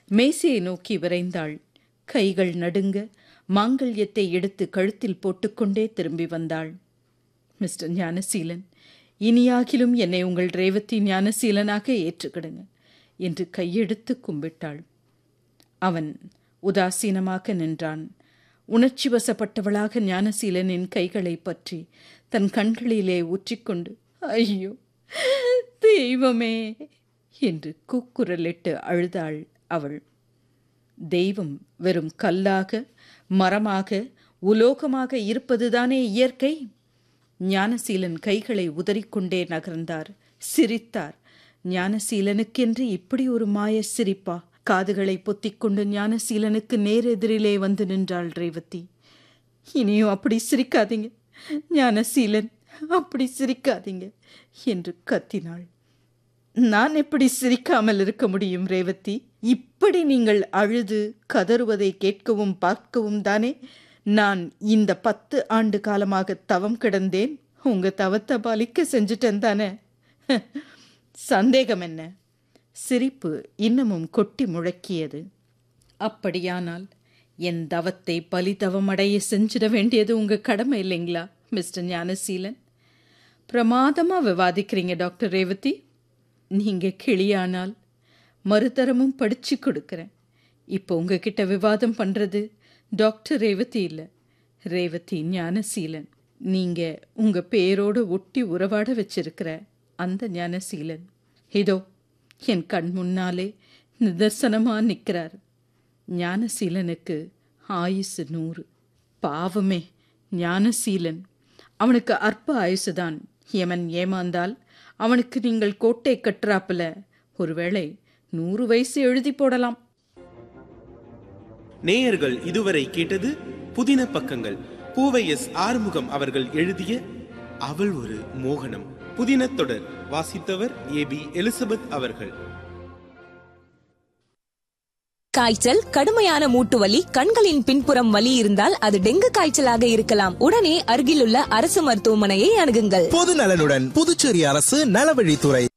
மேசையை நோக்கி விரைந்தாள் கைகள் நடுங்க மாங்கல்யத்தை எடுத்து கழுத்தில் போட்டுக்கொண்டே திரும்பி வந்தாள் மிஸ்டர் ஞானசீலன் இனியாகிலும் என்னை உங்கள் ரேவதி ஞானசீலனாக ஏற்றுக்கிடுங்க என்று கையெடுத்து கும்பிட்டாள் அவன் உதாசீனமாக நின்றான் உணர்ச்சி வசப்பட்டவளாக ஞானசீலனின் கைகளை பற்றி தன் கண்களிலே ஊற்றிக்கொண்டு ஐயோ தெய்வமே என்று கூக்குரலிட்டு அழுதாள் அவள் தெய்வம் வெறும் கல்லாக மரமாக உலோகமாக இருப்பதுதானே இயற்கை ஞானசீலன் கைகளை உதறிக்கொண்டே நகர்ந்தார் சிரித்தார் ஞானசீலனுக்கென்று இப்படி ஒரு மாய சிரிப்பா காதுகளை பொத்திக்கொண்டு ஞானசீலனுக்கு நேரெதிரிலே வந்து நின்றாள் ரேவதி இனியும் அப்படி சிரிக்காதீங்க ஞானசீலன் அப்படி சிரிக்காதீங்க என்று கத்தினாள் நான் எப்படி சிரிக்காமல் இருக்க முடியும் ரேவதி இப்படி நீங்கள் அழுது கதறுவதை கேட்கவும் பார்க்கவும் தானே நான் இந்த பத்து ஆண்டு காலமாக தவம் கிடந்தேன் உங்க தவத்தை பாலிக்க செஞ்சுட்டேன் தானே சந்தேகம் என்ன சிரிப்பு இன்னமும் கொட்டி முழக்கியது அப்படியானால் என் தவத்தை பலிதவம் அடைய செஞ்சிட வேண்டியது உங்க கடமை இல்லைங்களா மிஸ்டர் ஞானசீலன் பிரமாதமா விவாதிக்கிறீங்க டாக்டர் ரேவதி நீங்க கிளியானால் மறுதரமும் படிச்சு கொடுக்குறேன் இப்போ உங்ககிட்ட விவாதம் பண்றது டாக்டர் ரேவதி இல்லை ரேவதி ஞானசீலன் நீங்க உங்க பேரோடு ஒட்டி உறவாட வச்சிருக்கிற அந்த ஞானசீலன் இதோ என் கண் முன்னாலே நிதர்சனமா நிற்கிறார் ஞானசீலனுக்கு ஆயுசு நூறு பாவமே ஞானசீலன் அவனுக்கு அற்ப ஆயுசுதான் எமன் ஏமாந்தால் அவனுக்கு நீங்கள் கோட்டை கட்டுறாப்புல ஒருவேளை நூறு வயசு எழுதி போடலாம் நேயர்கள் இதுவரை கேட்டது புதின பக்கங்கள் பூவை எஸ் ஆறுமுகம் அவர்கள் எழுதிய அவள் ஒரு மோகனம் புதின தொடர் வாசித்தவர் ஏ பி எலிசபெத் அவர்கள் காய்ச்சல் கடுமையான மூட்டு வலி கண்களின் பின்புறம் வலி இருந்தால் அது டெங்கு காய்ச்சலாக இருக்கலாம் உடனே அருகிலுள்ள அரசு மருத்துவமனையை அணுகுங்கள் பொது நலனுடன் புதுச்சேரி அரசு நலவழித்துறை